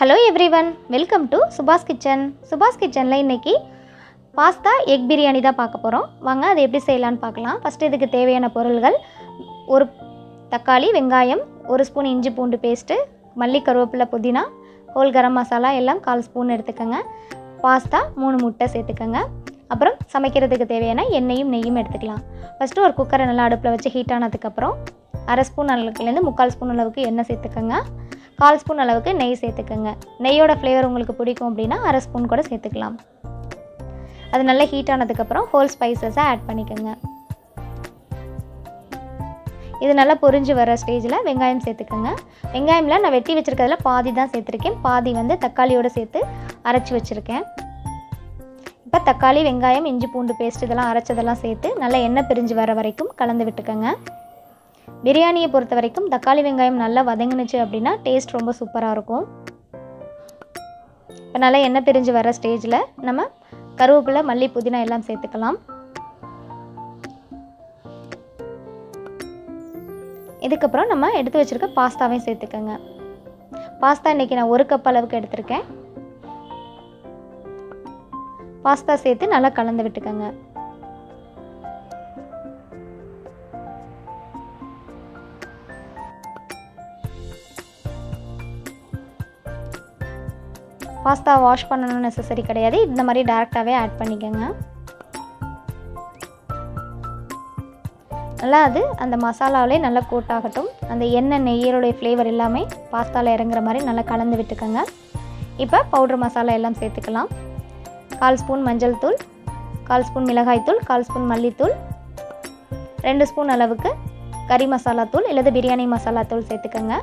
hello everyone welcome to Subash kitchen Subash கிச்சனில் இன்றைக்கி pasta egg biryani தான் பார்க்க போகிறோம் வாங்க அது எப்படி செய்யலான்னு பார்க்கலாம் ஃபஸ்ட்டு இதுக்கு தேவையான பொருள்கள் ஒரு தக்காளி வெங்காயம் ஒரு ஸ்பூன் இஞ்சி பூண்டு பேஸ்ட்டு மல்லி கருவேப்பிலை புதினா ஹோல் கரம் மசாலா எல்லாம் கால் ஸ்பூன் எடுத்துக்கோங்க பாஸ்தா மூணு முட்டை சேர்த்துக்கோங்க அப்புறம் சமைக்கிறதுக்கு தேவையான எண்ணெயும் நெய்யும் எடுத்துக்கலாம் ஃபஸ்ட்டு ஒரு குக்கரை நல்லா அடுப்பில் வச்சு ஹீட் ஆனதுக்கப்புறம் அரை ஸ்பூன் அளவுக்குலேருந்து முக்கால் ஸ்பூன் அளவுக்கு எண்ணெய் சேர்த்துக்கோங்க கால் ஸ்பூன் அளவுக்கு நெய் சேர்த்துக்கோங்க நெய்யோட ஃப்ளேவர் உங்களுக்கு பிடிக்கும் அப்படின்னா அரை ஸ்பூன் கூட சேர்த்துக்கலாம் அது நல்லா ஹீட் ஆனதுக்கப்புறம் ஹோல் ஸ்பைசஸை ஆட் பண்ணிக்கோங்க இது நல்லா பொரிஞ்சு வர ஸ்டேஜில் வெங்காயம் சேர்த்துக்கோங்க வெங்காயமில் நான் வெட்டி வச்சுருக்கிறதுல பாதி தான் சேர்த்துருக்கேன் பாதி வந்து தக்காளியோடு சேர்த்து அரைச்சி வச்சுருக்கேன் இப்போ தக்காளி வெங்காயம் இஞ்சி பூண்டு பேஸ்ட் இதெல்லாம் அரைச்சதெல்லாம் சேர்த்து நல்லா எண்ணெய் பிரிஞ்சு வர வரைக்கும் கலந்து விட்டுக்கோங்க பிரியாணியை பொறுத்த வரைக்கும் தக்காளி வெங்காயம் நல்லா வதங்குனுச்சு அப்படின்னா டேஸ்ட் ரொம்ப சூப்பராக இருக்கும் இப்போ நல்லா எண்ணெய் பிரிஞ்சு வர ஸ்டேஜில் நம்ம கருவேப்பிலை மல்லி புதினா எல்லாம் சேர்த்துக்கலாம் இதுக்கப்புறம் நம்ம எடுத்து வச்சுருக்க பாஸ்தாவையும் சேர்த்துக்கோங்க பாஸ்தா இன்றைக்கி நான் ஒரு கப் அளவுக்கு எடுத்திருக்கேன் பாஸ்தா சேர்த்து நல்லா கலந்து விட்டுக்கோங்க பாஸ்தா வாஷ் பண்ணணும்னு நெசசரி கிடையாது இந்த மாதிரி டேரெக்டாகவே ஆட் பண்ணிக்கோங்க நல்லா அது அந்த மசாலாவிலே நல்லா கோட் ஆகட்டும் அந்த எண்ணெய் நெய்யருடைய ஃப்ளேவர் எல்லாமே பாஸ்தாவில் இறங்குற மாதிரி நல்லா கலந்து விட்டுக்கோங்க இப்போ பவுட்ரு மசாலா எல்லாம் சேர்த்துக்கலாம் கால் ஸ்பூன் மஞ்சள் தூள் கால் ஸ்பூன் மிளகாய் தூள் கால் ஸ்பூன் மல்லித்தூள் ரெண்டு ஸ்பூன் அளவுக்கு கறி மசாலா தூள் இல்லது பிரியாணி மசாலா தூள் சேர்த்துக்கோங்க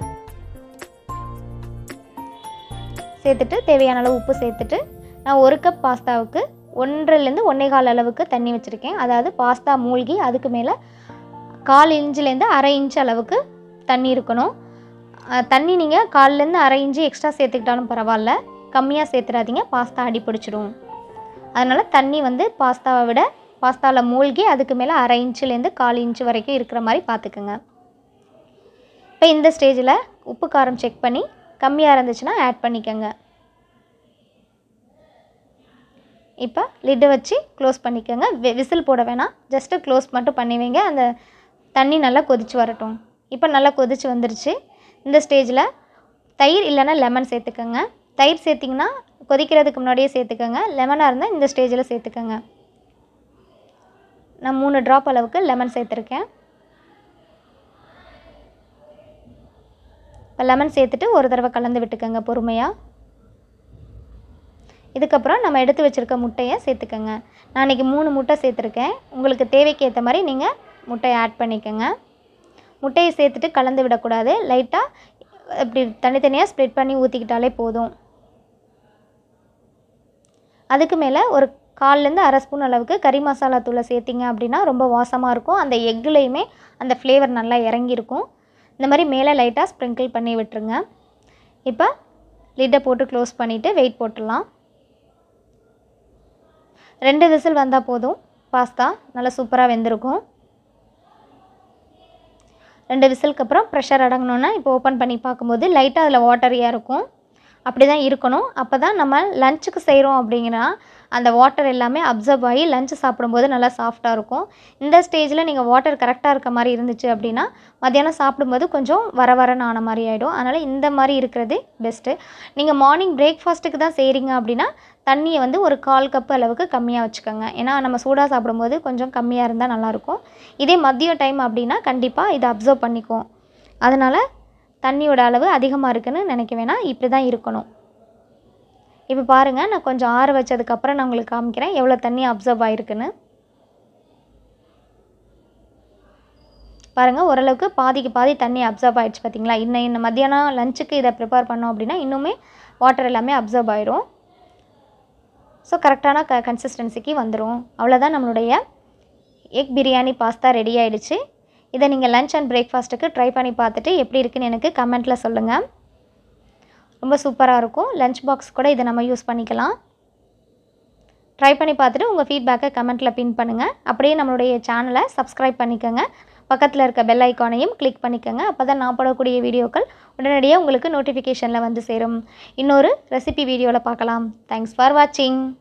சேர்த்துட்டு தேவையான அளவு உப்பு சேர்த்துட்டு நான் ஒரு கப் பாஸ்தாவுக்கு ஒன்றிலேருந்து ஒன்றே கால் அளவுக்கு தண்ணி வச்சுருக்கேன் அதாவது பாஸ்தா மூழ்கி அதுக்கு மேலே கால் இன்ச்சுலேருந்து அரை இன்ச் அளவுக்கு தண்ணி இருக்கணும் அஹ் தண்ணி நீங்கள் கால்லேருந்து அரை இன்ச்சு எக்ஸ்ட்ரா சேர்த்துக்கிட்டாலும் பரவாயில்ல கம்மியாக சேர்த்துறாதீங்க பாஸ்தா அடி பிடிச்சிடும் அதனால் தண்ணி வந்து பாஸ்தாவை விட பாஸ்தாவில் மூழ்கி அதுக்கு மேலே அரை இன்ச்சுலேருந்து கால் இன்ச்சு வரைக்கும் இருக்கிற மாதிரி பார்த்துக்குங்க இப்போ இந்த ஸ்டேஜில் உப்பு காரம் செக் பண்ணி கம்மியாக இருந்துச்சுன்னா ஆட் பண்ணிக்கோங்க இப்போ லிட்டை வச்சு க்ளோஸ் பண்ணிக்கோங்க விசில் போட வேணாம் ஜஸ்ட்டு க்ளோஸ் மட்டும் பண்ணி வைங்க அந்த தண்ணி நல்லா கொதிச்சு வரட்டும் இப்போ நல்லா கொதிச்சு வந்துருச்சு இந்த ஸ்டேஜில் தயிர் இல்லைன்னா லெமன் சேர்த்துக்கோங்க தயிர் சேர்த்திங்கன்னா கொதிக்கிறதுக்கு முன்னாடியே சேர்த்துக்கோங்க லெமனாக இருந்தால் இந்த ஸ்டேஜில் சேர்த்துக்கோங்க நான் மூணு ட்ராப் அளவுக்கு லெமன் சேர்த்துருக்கேன் இப்போ லெமன் சேர்த்துட்டு ஒரு தடவை கலந்து விட்டுக்கோங்க பொறுமையாக இதுக்கப்புறம் நம்ம எடுத்து வச்சுருக்க முட்டையை சேர்த்துக்கோங்க நான் இன்றைக்கி மூணு முட்டை சேர்த்துருக்கேன் உங்களுக்கு தேவைக்கு ஏற்ற மாதிரி நீங்கள் முட்டையை ஆட் பண்ணிக்கோங்க முட்டையை சேர்த்துட்டு கலந்து விடக்கூடாது லைட்டாக இப்படி தனித்தனியாக ஸ்ப்ளிட் பண்ணி ஊற்றிக்கிட்டாலே போதும் அதுக்கு மேலே ஒரு கால்லேருந்து அரை ஸ்பூன் அளவுக்கு கறி மசாலா தூளை சேர்த்திங்க அப்படின்னா ரொம்ப வாசமாக இருக்கும் அந்த எக்குலேயுமே அந்த ஃப்ளேவர் நல்லா இறங்கியிருக்கும் இந்த மாதிரி மேலே லைட்டாக ஸ்ப்ரிங்கிள் பண்ணி விட்டுருங்க இப்போ லிட்டை போட்டு க்ளோஸ் பண்ணிவிட்டு வெயிட் போட்டுடலாம் ரெண்டு விசில் வந்தால் போதும் பாஸ்தா நல்லா சூப்பராக வெந்திருக்கும் ரெண்டு விசிலுக்கு அப்புறம் ப்ரெஷர் அடங்கினோன்னா இப்போ ஓப்பன் பண்ணி பார்க்கும்போது லைட்டாக அதில் வாட்டரியாக இருக்கும் அப்படி தான் இருக்கணும் அப்போ தான் நம்ம லஞ்சுக்கு செய்கிறோம் அப்படிங்கன்னா அந்த வாட்டர் எல்லாமே அப்சர்வ் ஆகி லஞ்சு சாப்பிடும்போது நல்லா சாஃப்டாக இருக்கும் இந்த ஸ்டேஜில் நீங்கள் வாட்டர் கரெக்டாக இருக்க மாதிரி இருந்துச்சு அப்படின்னா மத்தியானம் சாப்பிடும்போது கொஞ்சம் வர வரன்னு ஆன மாதிரி ஆகிடும் அதனால் இந்த மாதிரி இருக்கிறது பெஸ்ட்டு நீங்கள் மார்னிங் பிரேக்ஃபாஸ்ட்டுக்கு தான் செய்கிறீங்க அப்படின்னா தண்ணியை வந்து ஒரு கால் கப் அளவுக்கு கம்மியாக வச்சுக்கோங்க ஏன்னா நம்ம சூடாக சாப்பிடும்போது கொஞ்சம் கம்மியாக இருந்தால் நல்லாயிருக்கும் இதே மதியம் டைம் அப்படின்னா கண்டிப்பாக இதை அப்சர்வ் பண்ணிக்கும் அதனால் தண்ணியோட அளவு அதிகமாக இருக்குன்னு நினைக்க வேணாம் இப்படி தான் இருக்கணும் இப்போ பாருங்கள் நான் கொஞ்சம் ஆற வச்சதுக்கப்புறம் நான் உங்களுக்கு காமிக்கிறேன் எவ்வளோ தண்ணி அப்சர்வ் ஆகிருக்குன்னு பாருங்கள் ஓரளவுக்கு பாதிக்கு பாதி தண்ணி அப்சர்வ் ஆகிடுச்சு பார்த்தீங்களா இன்னும் இன்னும் மத்தியானம் லஞ்சுக்கு இதை ப்ரிப்பேர் பண்ணோம் அப்படின்னா இன்னுமே வாட்டர் எல்லாமே அப்சர்வ் ஆயிரும் ஸோ கரெக்டான க கன்சிஸ்டன்சிக்கு வந்துடும் அவ்வளோதான் நம்மளுடைய எக் பிரியாணி பாஸ்தா ரெடி ஆகிடுச்சு இதை நீங்கள் லஞ்ச் அண்ட் பிரேக்ஃபாஸ்ட்டுக்கு ட்ரை பண்ணி பார்த்துட்டு எப்படி இருக்குன்னு எனக்கு கமெண்ட்டில் சொல்லுங்கள் ரொம்ப சூப்பராக இருக்கும் லஞ்ச் பாக்ஸ் கூட இதை நம்ம யூஸ் பண்ணிக்கலாம் ட்ரை பண்ணி பார்த்துட்டு உங்கள் ஃபீட்பேக்கை கமெண்ட்டில் பின் பண்ணுங்கள் அப்படியே நம்மளுடைய சேனலை சப்ஸ்கிரைப் பண்ணிக்கோங்க பக்கத்தில் இருக்க பெல் ஐக்கானையும் கிளிக் பண்ணிக்கோங்க அப்போ தான் நான் போடக்கூடிய வீடியோக்கள் உடனடியாக உங்களுக்கு நோட்டிஃபிகேஷனில் வந்து சேரும் இன்னொரு ரெசிபி வீடியோவில் பார்க்கலாம் தேங்க்ஸ் ஃபார் வாட்சிங்